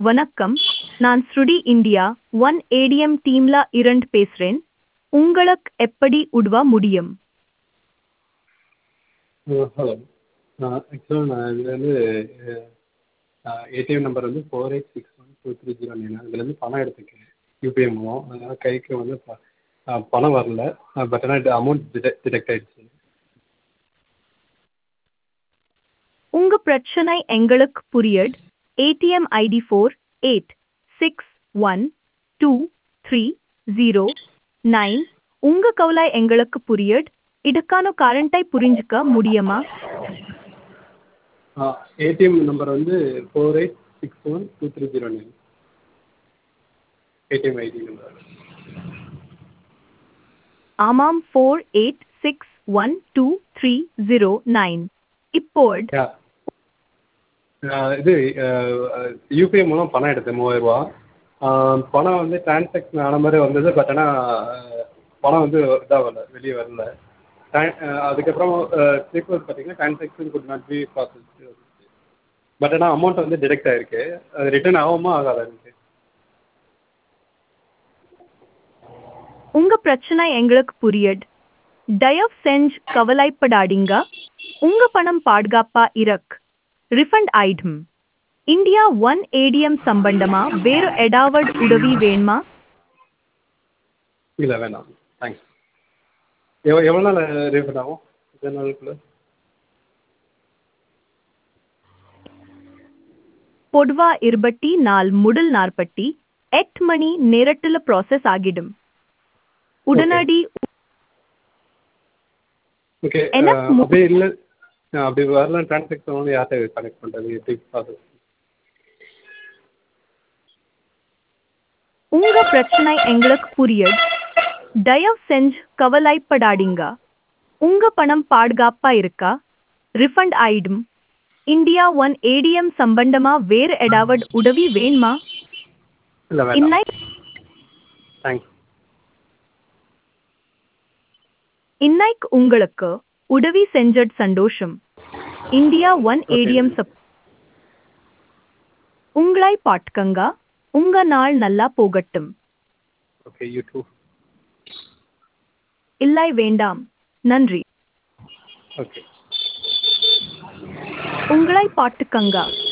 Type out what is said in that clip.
வணக்கம் நான் ஸ்ருடி இந்தியா ஒன் ஏடிஎம் டீம்ல இருந்து பேசுறேன் உங்களுக்கு எப்படி உதவ முடியும் ஹலோ ஆக்சுவலாக நான் இதில் வந்து ஏடிஎம் நம்பர் வந்து four eight six one two three zero nine இதுலேருந்து பணம் எடுத்துருக்கேன் யூபிஐ மூலம் அதனால் கைக்கு வந்து ப பணம் வரல பட் ஆனால் அமௌண்ட் டிடெக்ட் டிடெக்ட் ஆகிடுச்சு உங்க பிரச்சனை எங்களுக்கு புரியுது ATM ID four eight six one two three zero nine உங்க கவலை எங்களுக்கு புரியுது இதுக்கான காரணத்தை புரிஞ்சுக்க முடியுமா ஏடிஎம் நம்பர் வந்து four eight six one two three zero nine ATM ID number ஆமாம் four eight six one two three zero nine இப்போது இது யூபிஐ மூலம் பணம் எடுத்தேன் மூவாயிரரூவா பணம் வந்து டிரான்சாக்ஷன் ஆன மாதிரி வந்தது பட் ஆனால் பணம் வந்து இதாகல வெளியே வரல அதுக்கப்புறம் சீக்வன்ஸ் பார்த்தீங்கன்னா transaction could not be process but ஆனால் அமௌண்ட் வந்து டிடெக்ட் ஆகிருக்கு அது ரிட்டர்ன் ஆகுமா ஆகாதா எனக்கு உங்க பிரச்சனை எங்களுக்கு புரியுது தயவு செஞ்சு கவலைப்படாதீங்க உங்க பணம் பாதுகாப்பா இருக்கு ரிஃபண்ட் ஆயிடும் இந்தியா ஒன் ஏடிஎம் சம்பந்தமா வேறு ஏதாவது உதவி வேணுமா இல்லை வேணாம் தேங்க்ஸ் எவ் எவ்வளோ நாள் ரீஃபண்ட் ஆகும் எத்தனை நாளுக்குள்ள பொதுவா இருபத்தி நாள் முதல் நாற்பத்தி எட்டு மணி நேரத்தில் ப்ராசஸ் ஆகிடும் உடனடி ஓகே எனக்கு மு- அப்படி இல்லை அப்படி வரல டிரான்சாக்ஷன் வந்து யார்கிட்ட கனெக்ட் பண்ணுறது எப்படி ப்ராசஸ் உங்க பிரச்சனை எங்களுக்கு புரியுது தயவு செஞ்சு கவலைப்படாதீங்க உங்க பணம் பாதுகாப்பா இருக்கா ரிஃபண்ட் ஆயிடும் இந்தியா ஒன் ஏடிஎம் சம்பந்தமா வேறு ஏதாவது உதவி வேணுமா இல்லை வேணாம் இன்னைக்கு தேங்க்ஸ் இன்னைக்கு உங்களுக்கு உதவி செஞ்சது சந்தோஷம் இந்தியா ஒன் Okay. ஏடிஎம் சப் உங்களை பாட்டுக்கங்க உங்க நாள் நல்லா போகட்டும் ஓகே யூ டூ இல்லை வேண்டாம் நன்றி ஓகே உங்களை பாட்டுக்கங்க